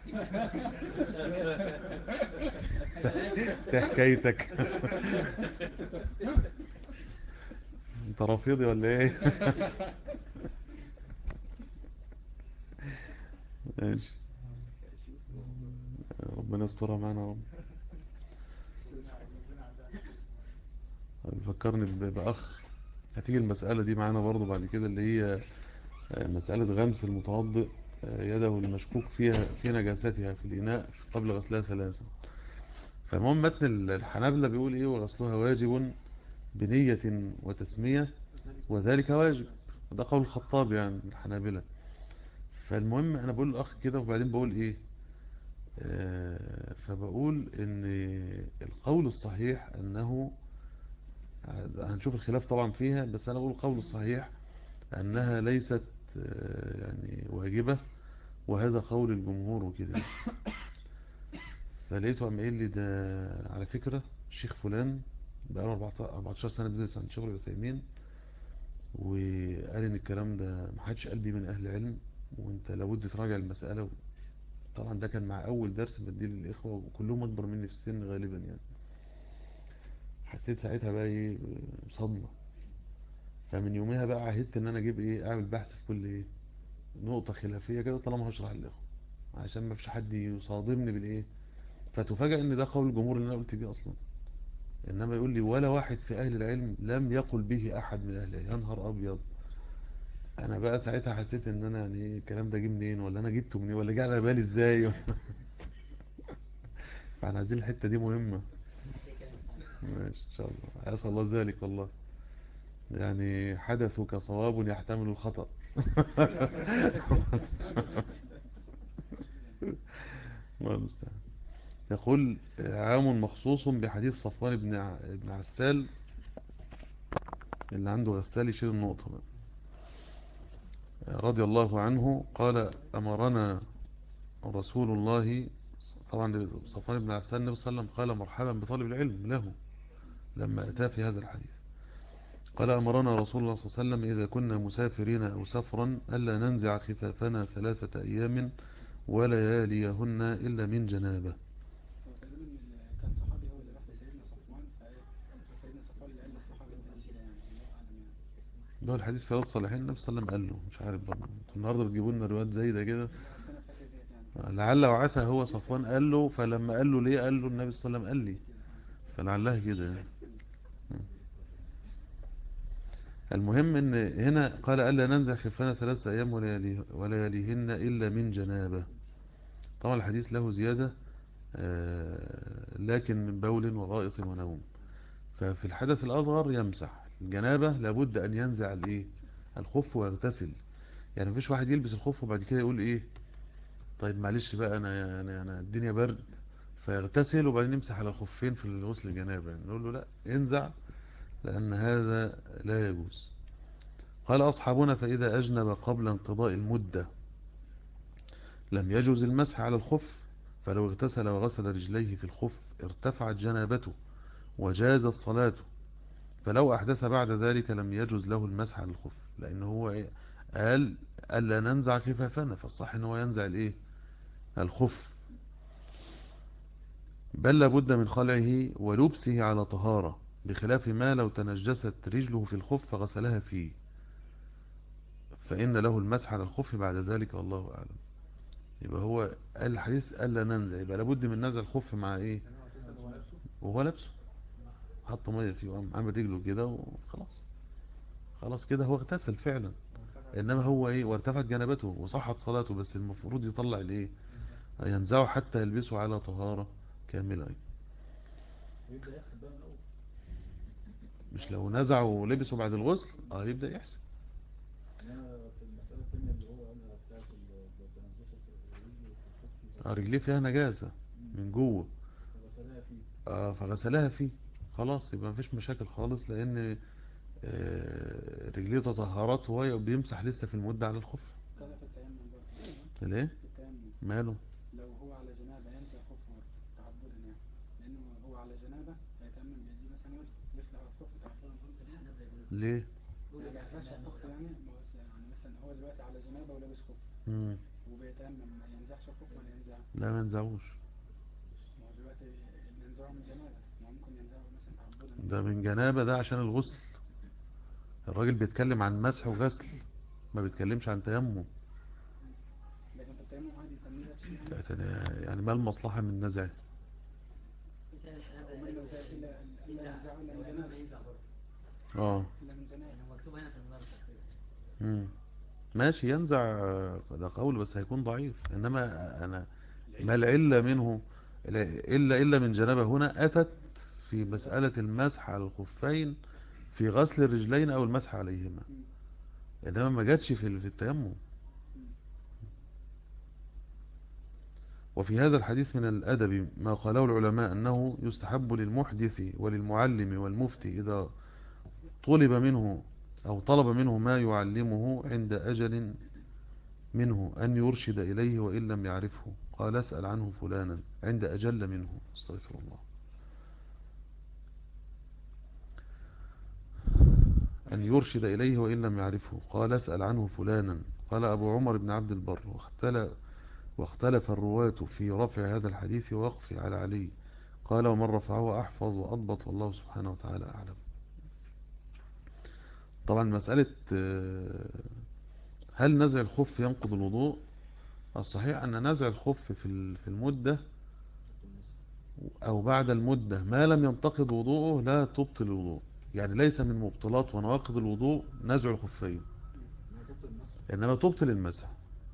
ده حكايتك انت رافضي ولا ايه ماشي ربنا يسترها معانا يا رب بيفكرني ب- بأخ هتيجي المسألة دي معانا برضو بعد كده اللي هي آه، مسألة غمس المتوضئ آه، يده المشكوك فيها في نجاستها في الإناء قبل غسلها ثلاثا فالمهم متن ال- الحنابلة بيقول إيه وغسلها واجب بنية وتسمية وذلك واجب وده قول الخطاب يعني الحنابلة فالمهم أنا بقول الأخ كده وبعدين بقول إيه آه، فبقول إن القول الصحيح أنه هنشوف الخلاف طبعا فيها بس أنا بقول القول الصحيح أنها ليست آه، يعني واجبة وهذا قول الجمهور وكده فلقيته عم قايل لي ده على فكرة الشيخ فلان بقاله 14 14 سنة بيدرس عند شغل عثيمين وقال ان الكلام ده محدش قال بيه من اهل العلم وانت لابد تراجع المسألة طبعا ده كان مع اول درس بديه للاخوة وكلهم اكبر مني في السن غالبا يعني حسيت ساعتها بقى ايه صدمة فمن يومها بقى عهدت ان انا اجيب ايه اعمل بحث في كل ايه نقطة خلافية كده طالما هشرح للاخوة عشان ما فيش حد يصادمني بالايه فتفاجأ ان ده قول الجمهور اللي انا قلت بيه اصلا انما يقول لي ولا واحد في اهل العلم لم يقل به احد من اهل العلم يا نهار ابيض انا بقى ساعتها حسيت ان انا يعني إيه الكلام ده جه منين ولا انا جبته منين ولا جه على بالي ازاي فاحنا عايزين الحتة دي مهمة في كلام الصحيح ماشي ان شاء الله اسال الله ذلك والله يعني حدثك صواب يحتمل الخطأ الله المستعان يقول عام مخصوص بحديث صفوان بن ع- بن عسال اللي عنده غسال يشيل النقطة بقى. رضي الله عنه قال أمرنا رسول الله طبعا صفوان بن عسال النبي صلى الله عليه وسلم قال مرحبا بطالب العلم له لما أتى في هذا الحديث قال أمرنا رسول الله صلى الله عليه وسلم إذا كنا مسافرين أو سفرا ألا ننزع خفافنا ثلاثة أيام ولياليهن إلا من جنابه فغالبا اللي كان صحابي هو اللي راح لسيدنا صفوان فسيدنا صفوان اللي قال للصحابي التاني كده يعني الله اعلم يعني ده الحديث في رياض الصالحين النبي صلى الله عليه وسلم قال له مش عارف برضه انتوا النهارده بتجيبوا لنا روايات زي ده كده بس انا فاكر ديت يعني لعل وعسى هو صفوان قال له فلما قال له ليه قال له النبي صلى الله عليه وسلم قال لي كده اه فلعلها كده يعني. المهم ان هنا قال ألا ننزع خفانا ثلاثة أيام وليالي- ولياليهن إلا من جنابه طبعا الحديث له زيادة آه، لكن من بول وغائط ونوم ففي الحدث الأصغر يمسح الجنابة لابد أن ينزع الإيه الخف ويغتسل يعني مفيش واحد يلبس الخف وبعد كده يقول إيه طيب معلش بقى أنا, أنا, أنا الدنيا برد فيغتسل وبعدين يمسح على الخفين في الغسل الجنابة يعني نقول له لا ينزع لأن هذا لا يجوز قال أصحابنا فإذا أجنب قبل انقضاء المدة لم يجوز المسح على الخف فلو اغتسل وغسل رجليه في الخف ارتفعت جنابته وجازت صلاته فلو أحدث بعد ذلك لم يجوز له المسح على الخف لأنه هو إيه؟ قال ألا ننزع خفافنا فالصح أنه ينزع الإيه الخف بل لابد من خلعه ولبسه على طهارة بخلاف ما لو تنجست رجله في الخف فغسلها فيه فإن له المسح على الخف بعد ذلك والله أعلم يبقى هو قال الحديث ألا ننزع يبقى لابد من نزع الخف مع إيه وهو لابسه حط مية فيه وقام عامل رجله كده وخلاص خلاص كده هو اغتسل فعلا إنما هو إيه وارتفعت جنبته وصحت صلاته بس المفروض يطلع الإيه ينزعه حتى يلبسه على طهارة كاملة ويبدأ يحسب بقى من الأول مش لو نزعه ولبسه بعد الغسل اه يبدأ يحسب إنما في المسألة الثانية اللي هو قالها بتاعت التنجسة رجله في الخف آه، رجليه فيها نجاسة من جوه فغسلها فيه آه فغسلها فيه خلاص يبقى مفيش مشاكل خالص لان آه، رجليه تطهرت وهو بيمسح لسه في المدة على الخف كذا في التيمم برضه ليه في التيمم ماله لو هو على جنابه ينزع خفه تعبدا يعني لانه هو على جنابه فيتيمم بيديه مثلا وجهه يخلع الخف تعبدا ليه يعني ما يحتاجش الخف يعني ما هو يعني مثلا هو دلوقتي على جنابه ولابس خف مم. وبيتيمم ما ينزعش الخف ولا ينزعه لا ما ينزعوش ما هو دلوقتي ينزعه من جنابه ما هو ممكن ينزعه مثلا تعبدا ده من جنابة ده عشان الغسل الراجل بيتكلم عن مسح وغسل ما بيتكلمش عن تيمم لكن في التيمم عادي تنزعش يعني يعني يعني ما المصلحة من نزعه مثال الحنابلة ومن لو زاد إلا إلا ينزعه إلا من لو جنابه ينزع برضه اه إلا من جنابه يعني هو مكتوب هنا في المدرسة تقريبا مم. ماشي ينزع آه، ده قول بس هيكون ضعيف انما انا ما العلة منه إلا إلا من جنابه هنا أتت في مسألة المسح على الخفين في غسل الرجلين أو المسح عليهما مم. إنما ما جاتش في في التيمم وفي هذا الحديث من الأدب ما قاله العلماء أنه يستحب للمحدث وللمعلم والمفتي إذا طلب منه أو طلب منه ما يعلمه عند أجل منه أن يرشد إليه وإن لم يعرفه قال اسأل عنه فلانا عند أجل منه استغفر الله أن يرشد إليه وإن لم يعرفه قال اسأل عنه فلانا قال أبو عمر بن عبد البر واختلف, واختلف الرواة في رفع هذا الحديث ووقفه على علي قال ومن رفعه أحفظ وأضبط والله سبحانه وتعالى أعلم طبعا مسألة آه، هل نزع الخف ينقض الوضوء الصحيح أن نزع الخف في ال- في المدة أو بعد المدة ما لم ينتقض وضوءه لا تبطل الوضوء يعني ليس من مبطلات ونواقض الوضوء نزع الخفين إنما تبطل المسح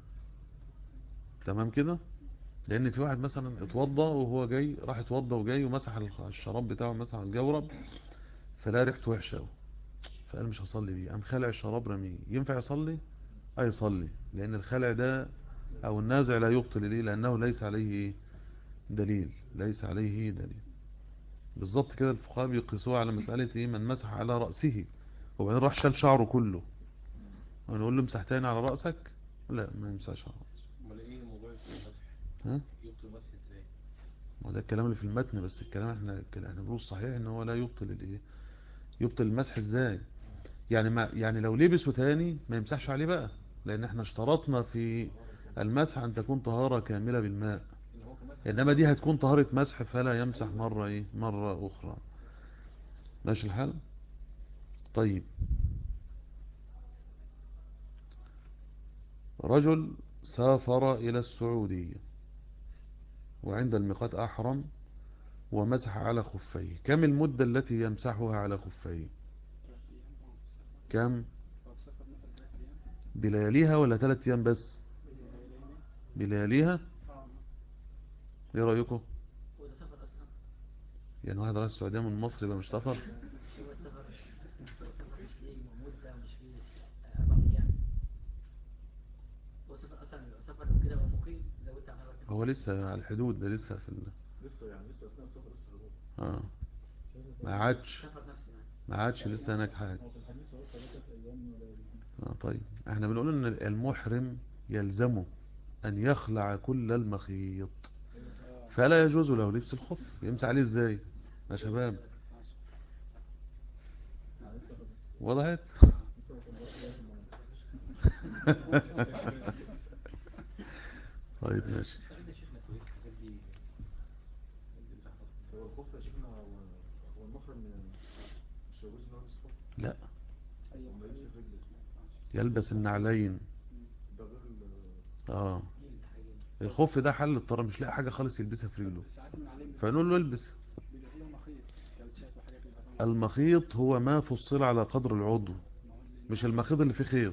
تمام كده لأن في واحد مثلا اتوضى وهو جاي راح اتوضى وجاي ومسح الشراب بتاعه مسح الجورب فلا ريحته وحشة أوي فقال مش هصلي بيه قام خلع الشراب رميه ينفع يصلي أي يصلي لأن الخلع ده أو النازع لا يبطل ليه لأنه ليس عليه إيه؟ دليل ليس عليه دليل بالظبط كده الفقهاء بيقيسوها على مسألة إيه من مسح على رأسه وبعدين راح شال شعره كله ونقول له امسح تاني على رأسك لا ما يمسحش على رأسه امال ايه موضوع المسح ها يبطل المسح ازاي وده الكلام اللي في المتن بس الكلام احنا احنا بنقول الصحيح ان هو لا يبطل الايه يبطل المسح ازاي يعني ما يعني لو لبسه تاني ما يمسحش عليه بقى لان احنا اشترطنا في المسح ان تكون طهارة كاملة بالماء ان هو كمسح انما دي هتكون طهارة مسح فلا يمسح مرة ايه مرة اخرى ماشي الحال طيب رجل سافر الى السعودية وعند الميقات احرم ومسح على خفيه كم المدة التي يمسحها على خفيه ثلاث أيام أو في السفر كم أو في سفر مثلا ثلاث أيام بلياليها ولا ثلاث ايام بس بلياليها اه ايه رايكم هو ده سفر اصلا يعني واحد رايح السعوديه من مصر يبقى مش سفر هو السفر هو السفر مش ليه مدة مش فيه آه، أربع أيام هو السفر أصلا يبقى سفر لو كده هو مقيم زودت على أربع هو لسه على الحدود ده لسه في ال... لسه يعني لسه اثناء السفر لسه هروب اه ما عادش السفر نفسه يعني ما عادش لسه هناك حاجه هو في الحديث هو ثلاثة أيام وليالي آه طيب احنا بنقول ان المحرم يلزمه ان يخلع كل المخيط فلا يجوز له لبس الخف يمسح عليه ازاي يا شباب يعني لسه وضحت لسه ما كناش طيب ماشي احنا شفنا كويس الحاجات دي اللي بتحصل. هو الخوف يا شيخنا هو هو المحرم مش يجوز انه يلبس خوف لا لما يمسك رجله يلبس النعلين ده غير ال- اه دي الحاجة الخف ده حل اضطر مش لاقي حاجه خالص يلبسها في رجله ساعات من عليهم فنقول له البس بيبقى فيها مخيط كاوتشات وحاجات بيبقى فيها المخيط هو ما فصل على قدر العضو ما هو اللي- مش المخيط اللي فيه خيط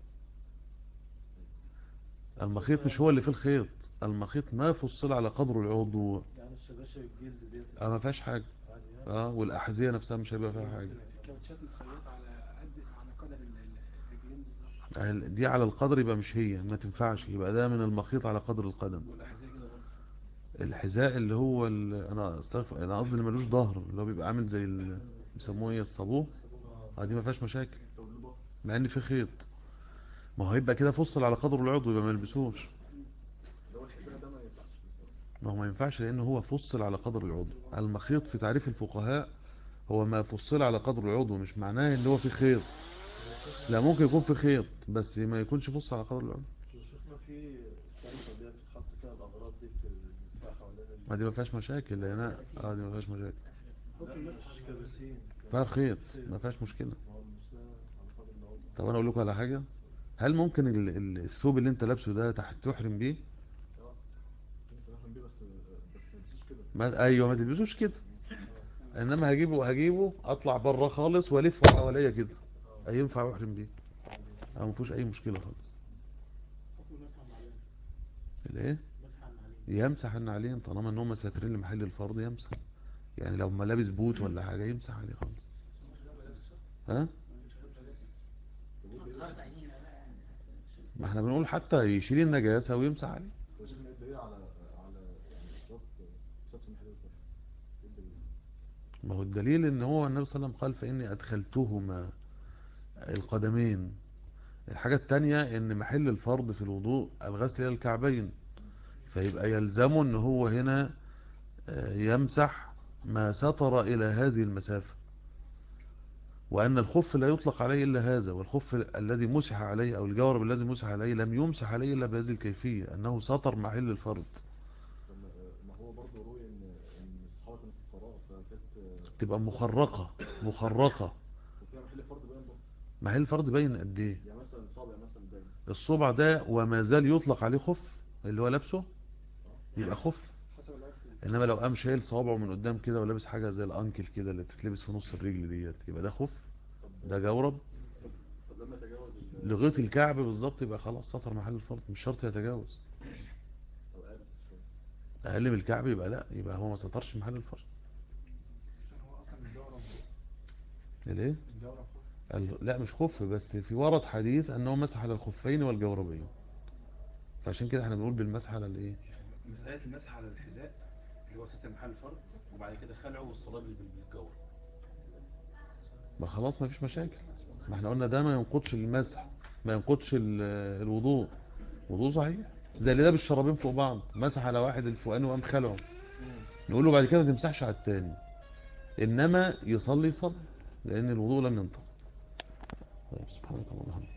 المخيط مش هو اللي فيه الخيط المخيط ما فصل على قدر العضو يعني الشباشة الجلد ديت اه ما فيهاش حاجه عادي يعني اه والاحذيه نفسها مش هيبقى فيها حاجه الكاوتشات متخيطة على قد على قدر ال- ال- الرجلين بالظبط ال- دي على القدر يبقى مش هي ما تنفعش يبقى ده من المخيط على قدر القدم والاحذيه كده برضه الحذاء اللي هو ال... انا استغفر انا قصدي اللي ملوش ظهر اللي هو بيبقى عامل زي ال... بيسموه ايه الصابوه اه دي ما فيهاش مشاكل لو له بطن مع ان في خيط ما هو هيبقى كده فصل على قدر العضو يبقى ما يلبسوش لو الحذاء ده ما ينفعش ما هو ما ينفعش لانه هو فصل على قدر العضو المخيط في تعريف الفقهاء هو ما فصل على قدر العضو مش معناه ان هو في خيط لا ممكن يكون في خيط بس ما يكونش فصل على قدر العضو شفنا في السلسة دي بتتحط فيها الأغراض دي بتبقى حوالين ال- ما دي ما فيهاش مشاكل لان اه دي ما فيهاش مشاكل لا مش كباسين فيها خيط ما فيهاش مشكله ما هو مش ده على قدر العضو طب انا اقول لكم على حاجه هل ممكن ال- ال- الثوب اللي انت لابسه ده تحت تحرم بيه اه ممكن احرم بيه بس بس ما تمشيش كده ما ايوه ما تلبسوش كده انما هجيبه هجيبه اطلع بره خالص والف حواليا كده ينفع احرم بيه اه ما فيهوش اي مشكله خالص حكم المسح على العلامة الايه مسح على العلامة يمسح النعلين طالما ان هم ساترين لمحل الفرض يمسح يعني لو ما لابس بوت ولا حاجه يمسح عليه خالص ها غلط عينينا بقى يعني ما احنا بنقول حتى يشيل النجاسه ويمسح عليه هو شفنا ايه الدليل على على يعني اشتراط اشتراط في محل الفرق ايه الدليل ما هو الدليل ان هو النبي صلى الله عليه وسلم قال فاني ادخلتهما القدمين الحاجة التانية ان محل الفرض في الوضوء الغسل الى الكعبين فيبقى يلزمه ان هو هنا آه، يمسح ما ستر الى هذه المسافة وأن الخف لا يطلق عليه إلا هذا والخف الذي مسح عليه أو الجورب الذي مسح عليه لم يمسح عليه إلا بهذه الكيفية أنه سطر محل الفرض لما ما هو برضه روي ان ان الصحابه كانوا فقراء فكانت تبقى مخرقة مخرقة وفيها محل فرض باين برضه محل الفرض باين قد إيه يعني مثلا صابع مثلا باين الصبع ده وما زال يطلق عليه خف اللي هو لابسه يبقى خف حسب العرف انما لو قام شايل صوابعه من قدام كده ولابس حاجه زي الانكل كده اللي بتتلبس في نص الرجل ديت يبقى ده خف طب ده جورب طب لما تجاوز ال- لغايه الكعب بالظبط يبقى خلاص سطر محل الفرض مش شرط يتجاوز طب قال شويه اقل من الكعب يبقى لا يبقى هو ما سطرش محل الفرض عشان هو اصلا الجورب الايه الجورب خف ال- لا مش خف بس في ورد حديث انه مسح على الخفين والجوربين فعشان كده احنا بنقول بالمسح على الايه مسألة المسح على الحذاء اللي هو ستر محل الفرد وبعد كده خلعه والصلاة بال- بالجور ما خلاص ما فيش مشاكل ما احنا قلنا ده ما ينقضش المسح ما ينقضش ال- الوضوء وضوء صحيح زي اللي لابس شرابين فوق بعض مسح على واحد الفوقاني وقام خلعه نقول له بعد كده ما تمسحش على التاني انما يصلي يصلي لان الوضوء لم ينطق طيب سبحانك اللهم وبحمدك